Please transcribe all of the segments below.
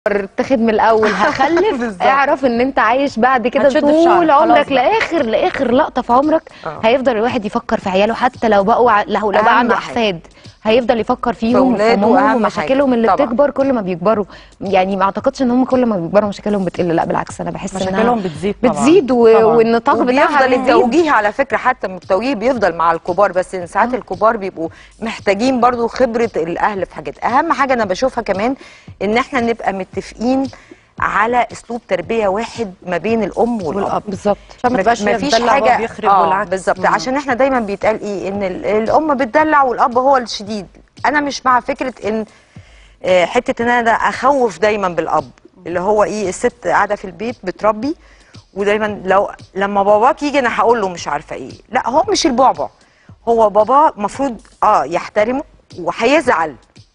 اتاخد من الاول هخلف بالظبط. اعرف ان انت عايش بعد كده هتشد في طول شعرك، عمرك خلاص بقى. لاخر لاخر لقطه في عمرك آه. هيفضل الواحد يفكر في عياله حتى لو بقوا ع- لو لو أهم بقى عنده حاجة. احفاد هيفضل يفكر فيهم في ولاده وهمومهم أهم ومشاكلهم حاجة. اللي طبعاً. بتكبر كل ما بيكبروا يعني ما اعتقدش ان هم كل ما بيكبروا مشاكلهم بتقل لا بالعكس انا بحس مشاكلهم انها بتزيد طبعا بتزيد و... طبعاً. والنطاق بتاعها وبيفضل بيزيد. التوجيه على فكره حتى من التوجيه بيفضل مع الكبار بس إن ساعات الكبار بيبقوا محتاجين برضو خبره الاهل في حاجات اهم حاجه انا بشوفها كمان ان احنا نبقى متفقين على اسلوب تربيه واحد ما بين الام والاب والاب بالظبط عشان ما تبقاش هي مفيش بتدلع وهو حاجه بيخرب آه والعكس بالظبط مم. عشان احنا دايما بيتقال ايه ان ال- الام بتدلع والاب هو الشديد انا مش مع فكره ان آه، حته ان انا ده اخوف دايما بالاب اللي هو ايه الست قاعده في البيت بتربي ودايما لو لما باباك يجي انا هقول له مش عارفه ايه لا هو مش البعبع هو بابا المفروض اه يحترمه وهيزعل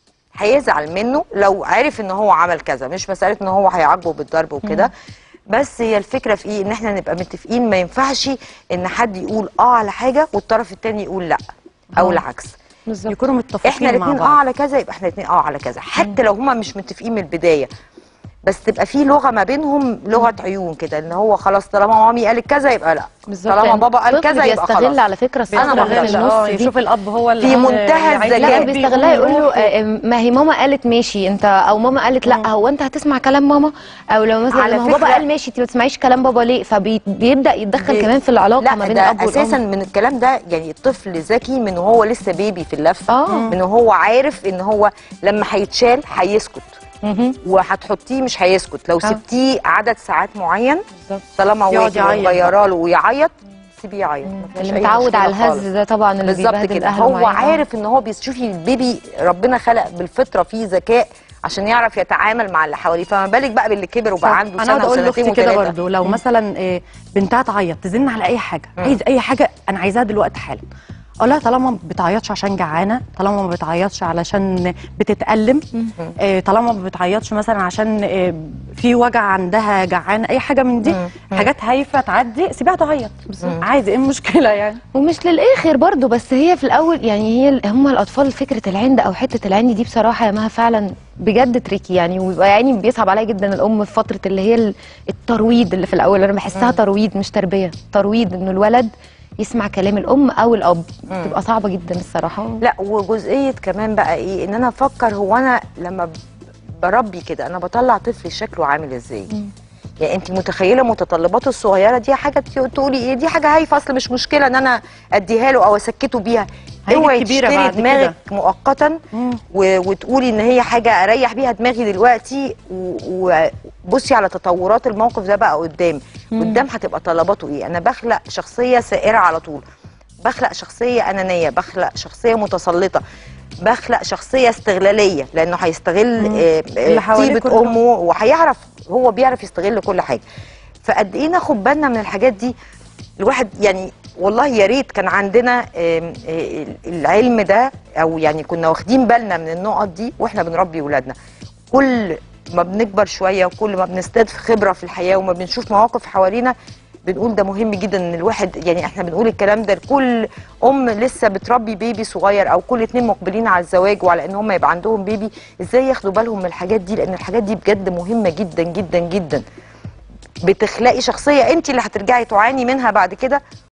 هيزعل منه لو عرف ان هو عمل كذا مش مساله ان هو هيعاقبه بالضرب وكده بس هي الفكره في ايه ان احنا نبقى متفقين ما ينفعش ان حد يقول اه على حاجه والطرف التاني يقول لا او آه. العكس بالظبط يكونوا متفقين احنا مع الاثنين بعض اه على كذا يبقى احنا الاثنين اه على كذا حتى لو هما مش متفقين من البدايه بس تبقى في لغه ما بينهم لغه عيون كده ان هو خلاص طالما مامي قالت كذا يبقى لا طالما يعني بابا قال الطفل كذا يبقى بيستغل خلاص على فكره أنا ما الثغرة اللي في أقدرش. النص اه دي. يشوف الاب هو اللي في عايز منتهى يعيد الذكاء. لا البيبي بيستغلها يقول له ويروح. آه، ما هي ماما قالت ماشي انت او ماما قالت لا هو انت هتسمع كلام ماما او لو مثلا على لما هو بابا فكرة- قال ماشي انت ما تسمعيش كلام بابا ليه فبيبدا يتدخل بي- كمان في العلاقه لا ما بين ده الاب والام اساسا من الكلام ده يعني الطفل ذكي من وهو لسه بيبي في اللف آه. من وهو عارف ان هو لما هيتشال هيسكت مهم. وهتحطيه مش هيسكت لو آه. سبتيه عدد ساعات معين بالظبط طالما يقعد وقف يعيط ومغيره له ويعيط سيبيه يعيط مفيش اللي أي متعود مشكلة على الهز خالص. ده طبعا اللي بالظبط بيبهدل كده اهله هو معاه. عارف ان هو بيشوفي البيبي ربنا خلق بالفطره فيه ذكاء عشان يعرف يتعامل مع اللي حواليه فما بالك بقى باللي كبر وبقى عنده انا سنه اقعد اقول وسنتين لاختي كده وثلاثه برضه لو مثلا آه، بنتها تعيط تزن على اي حاجه عايز اي حاجه انا عايزاها دلوقتي حالا اقول لها طالما ما بتعيطش عشان جعانه طالما ما بتعيطش علشان بتتألم آه، طالما ما بتعيطش مثلا عشان آه، في وجع عندها جعانه اي حاجه من دي حاجات هايفه تعدي سيبيها تعيط عادي ايه المشكله يعني ومش للاخر برضو بس هي في الاول يعني هي ال- هم الاطفال فكره العند او حته العند دي بصراحه يا مها فعلا بجد تريكي يعني وبيبقى يعني بيصعب عليا جدا الام في فتره اللي هي ال- الترويض اللي في الاول انا بحسها ترويض مش تربيه ترويض انه الولد يسمع كلام الام او الاب بتبقى صعبه جدا الصراحه لا وجزئيه كمان بقى ايه ان انا افكر هو انا لما ب- بربي كده انا بطلع طفلي شكله عامل ازاي يعني انت متخيله متطلباته الصغيره دي حاجه ت- تقولي ايه دي حاجه هايفه اصل مش مشكله ان انا اديها له او اسكته بيها هيجي اوعي كبيرة تشتري بعد دماغك مؤقتا و- وتقولي ان هي حاجه اريح بيها دماغي دلوقتي و- وبصي على تطورات الموقف ده بقى قدام قدام هتبقى طلباته ايه انا بخلق شخصيه سائره على طول بخلق شخصيه انانيه بخلق شخصيه متسلطه بخلق شخصيه استغلاليه لانه هيستغل آه، اللي آه، حواليه طيبه كلهم. امه وهيعرف هو بيعرف يستغل كل حاجه فقد ايه ناخد بالنا من الحاجات دي الواحد يعني والله يا ريت كان عندنا آم، آه، العلم ده او يعني كنا واخدين بالنا من النقط دي واحنا بنربي ولادنا كل ما بنكبر شويه وكل ما بنزداد في خبره في الحياه وما بنشوف مواقف حوالينا بنقول ده مهم جدا ان الواحد يعني احنا بنقول الكلام ده لكل ام لسه بتربي بيبي صغير او كل اتنين مقبلين على الزواج وعلى ان هم يبقى عندهم بيبي ازاي ياخدوا بالهم من الحاجات دي لان الحاجات دي بجد مهمه جدا جدا جدا بتخلقي شخصيه انت اللي هترجعي تعاني منها بعد كده